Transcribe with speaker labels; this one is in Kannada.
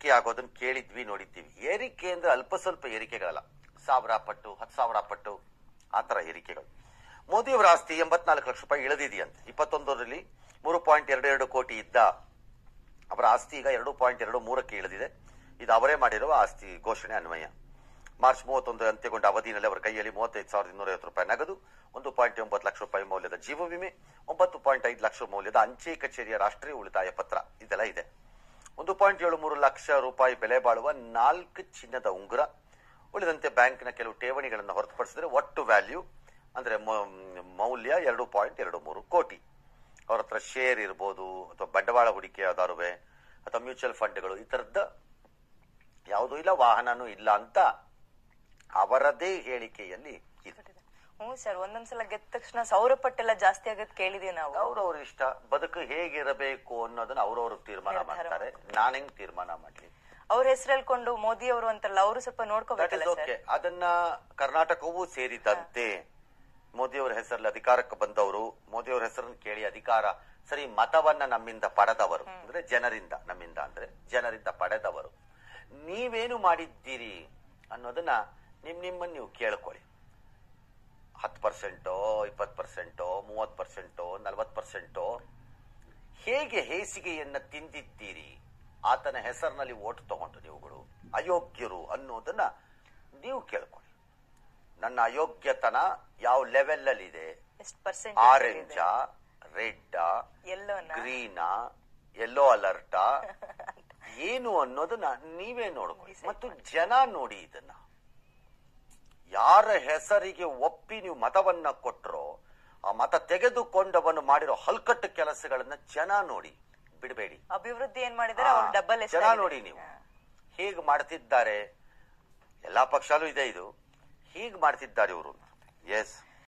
Speaker 1: ಏರಿಕೆ ಆಗೋದನ್ನ ಕೇಳಿದ್ವಿ ನೋಡಿದ್ದೀವಿ ಏರಿಕೆ ಅಂದ್ರೆ ಅಲ್ಪ ಸ್ವಲ್ಪ ಏರಿಕೆಗಳಲ್ಲ ಸಾವಿರ ಪಟ್ಟು ಹತ್ತು ಸಾವಿರ ಪಟ್ಟು ಆ ತರ ಏರಿಕೆಗಳು ಮೋದಿಯವರ ಆಸ್ತಿ ಎಂಬತ್ನಾಲ್ಕು ಲಕ್ಷ ರೂಪಾಯಿ ಇಳಿದಿದೆಯಂತೆ ಇಪ್ಪತ್ತೊಂದರಲ್ಲಿ ಮೂರು ಪಾಯಿಂಟ್ ಎರಡು ಎರಡು ಕೋಟಿ ಇದ್ದ ಅವರ ಆಸ್ತಿ ಈಗ ಎರಡು ಪಾಯಿಂಟ್ ಎರಡು ಮೂರಕ್ಕೆ ಇಳಿದಿದೆ ಇದು ಅವರೇ ಮಾಡಿರುವ ಆಸ್ತಿ ಘೋಷಣೆ ಅನ್ವಯ ಮಾರ್ಚ್ ಮೂವತ್ತೊಂದು ಅಂತ್ಯಗೊಂಡ ಅವಧಿಯಲ್ಲಿ ಅವರ ಕೈಯಲ್ಲಿ ಮೂವತ್ತೈದು ಸಾವಿರದ ಇನ್ನೂರ ಐವತ್ತು ರೂಪಾಯಿ ನಗದು ಒಂದು ಪಾಯಿಂಟ್ ಒಂಬತ್ತು ಲಕ್ಷ ರೂಪಾಯಿ ಮೌಲ್ಯದ ಜೀವ ವಿಮೆ ಒಂಬತ್ತು ಪಾಯಿಂಟ್ ಐದು ಲಕ್ಷ ಮೌಲ್ಯದ ಅಂಚೆ ಕಚೇರಿಯ ರಾಷ್ಟ್ರೀಯ ಉಳಿತಾಯ ಪತ್ರ ಇದೆಲ್ಲ ಇದೆ ಒಂದು ಪಾಯಿಂಟ್ ಏಳು ಮೂರು ಲಕ್ಷ ರೂಪಾಯಿ ಬೆಲೆ ಬಾಳುವ ನಾಲ್ಕು ಚಿನ್ನದ ಉಂಗುರ ಉಳಿದಂತೆ ಬ್ಯಾಂಕ್ನ ಕೆಲವು ಠೇವಣಿಗಳನ್ನು ಹೊರತುಪಡಿಸಿದ್ರೆ ಒಟ್ಟು ವ್ಯಾಲ್ಯೂ ಅಂದ್ರೆ ಮ- ಮೌಲ್ಯ ಎರಡು ಪಾಯಿಂಟ್ ಎರಡು ಮೂರು ಕೋಟಿ ಅವ್ರ ಹತ್ರ ಶೇರ್ ಇರ್ಬೋದು ಅಥವಾ ಬಂಡವಾಳ ಹೂಡಿಕೆ ಯಾವ್ದಾರುವೆ ಅಥವಾ ಮ್ಯೂಚುವಲ್ ಫಂಡ್ಗಳು ಈ ತರದ ಯಾವುದೂ ಇಲ್ಲ ವಾಹನನೂ ಇಲ್ಲ ಅಂತ ಅವರದೇ ಹೇಳಿಕೆಯಲ್ಲಿ ಇದೆ
Speaker 2: ಹ್ಞೂ ಸರ್ ಒಂದೊಂದ್ಸಲ ಗೆದ್ದ ತಕ್ಷಣ ಸಾವಿರ ಪಟ್ಟೆಲ್ಲ ಜಾಸ್ತಿ ಆಗದ್ ಕೇಳಿದೀವಿ ನಾವು
Speaker 1: ಅವ್ರವ್ರ ಇಷ್ಟ ಬದುಕು ಹೇಗಿರಬೇಕು ಅನ್ನೋದನ್ನ ಅವ್ರವ್ರು ತೀರ್ಮಾನ
Speaker 2: ನಿರ್ಧಾರ
Speaker 1: ಮಾಡ್ತಾರೆ ನಾನ್ ಹೆಂಗ್ ತೀರ್ಮಾನ ಮಾಡ್ಲಿ
Speaker 2: ಅವ್ರ ಹೆಸರು ಹೇಳ್ಕೊಂಡು ಮೋದಿ ಅವರು ಅಂತಾರಲ್ಲ ಅವರು ಸ್ವಲ್ಪ
Speaker 1: ದಟ್
Speaker 2: ನೋಡ್ಕೋಬೇಕಲ್ಲ
Speaker 1: ಇಸ್
Speaker 2: ಸರ್
Speaker 1: ಓಕೆ ಅದನ್ನ ಕರ್ನಾಟಕವೂ ಸೇರಿದಂತೆ ಮೋದಿಯವರ ಹೆಸರಲ್ಲಿ ಅಧಿಕಾರಕ್ಕೆ ಬಂದವರು ಮೋದಿಯವರ ಹೆಸರನ್ನು ಕೇಳಿ ಅಧಿಕಾರ ಸರಿ ಮತವನ್ನ ನಮ್ಮಿಂದ ಪಡೆದವರು ಅಂದ್ರೆ ಜನರಿಂದ ನಮ್ಮಿಂದ ಅಂದ್ರೆ ಜನರಿಂದ ಪಡೆದವರು ನೀವೇನು ಮಾಡಿದ್ದೀರಿ ಅನ್ನೋದನ್ನ ನಿಮ್ ನಿಮ್ಮನ್ನ ನೀವು ಕೇಳ್ಕೊಳ್ಳಿ ಹತ್ತು ಪರ್ಸೆಂಟೋ ಇಪ್ಪತ್ತು ಪರ್ಸೆಂಟೋ ಮೂವತ್ತು ಪರ್ಸೆಂಟೋ ನಲ್ವತ್ತು ಪರ್ಸೆಂಟೋ ಹೇಗೆ ಹೇಸಿಗೆಯನ್ನ ತಿಂದಿದ್ದೀರಿ ಆತನ ಹೆಸರಿನಲ್ಲಿ ಓಟ್ ತಗೊಂಡು ನೀವುಗಳು ಅಯೋಗ್ಯರು ಅನ್ನೋದನ್ನ ನೀವು ಕೇಳ್ಕೊಳ್ಳಿ ನನ್ನ ಅಯೋಗ್ಯತನ ಯಾವ ಲೆವೆಲ್ ಅಲ್ಲಿ ಇದೆ
Speaker 2: ಎಷ್ಟು ಪರ್ಸೆಂಟ್
Speaker 1: ಆರೆಂಜ ರೆಡ್
Speaker 2: ಎಲ್ಲೋನ
Speaker 1: ಗ್ರೀನಾ ಎಲ್ಲೋ ಅಲರ್ಟ ಏನು ಅನ್ನೋದನ್ನ ನೀವೇ ನೋಡ್ಕೊಳ್ಳಿ ಮತ್ತು ಜನ ನೋಡಿ ಇದನ್ನ ಯಾರ ಹೆಸರಿಗೆ ಒಪ್ಪಿ ನೀವು ಮತವನ್ನ ಕೊಟ್ರೋ ಆ ಮತ ತೆಗೆದುಕೊಂಡವನು ಮಾಡಿರೋ ಹಲ್ಕಟ್ಟು ಕೆಲಸಗಳನ್ನ ಜನ ನೋಡಿ ಬಿಡಬೇಡಿ
Speaker 2: ಅಭಿವೃದ್ಧಿ ಏನ್ ಮಾಡಿದಾರೆ ಅವ್ರು ಡಬಲ್
Speaker 1: ಜನ ನೋಡಿ ನೀವು ಹೇಗ್ ಮಾಡ್ತಿದ್ದಾರೆ ಎಲ್ಲಾ ಪಕ್ಷಾಲೂ ಇದೆ ಇದು ಹೀಗ್ ಮಾಡ್ತಿದ್ದಾರೆ ಇವರು ಎಸ್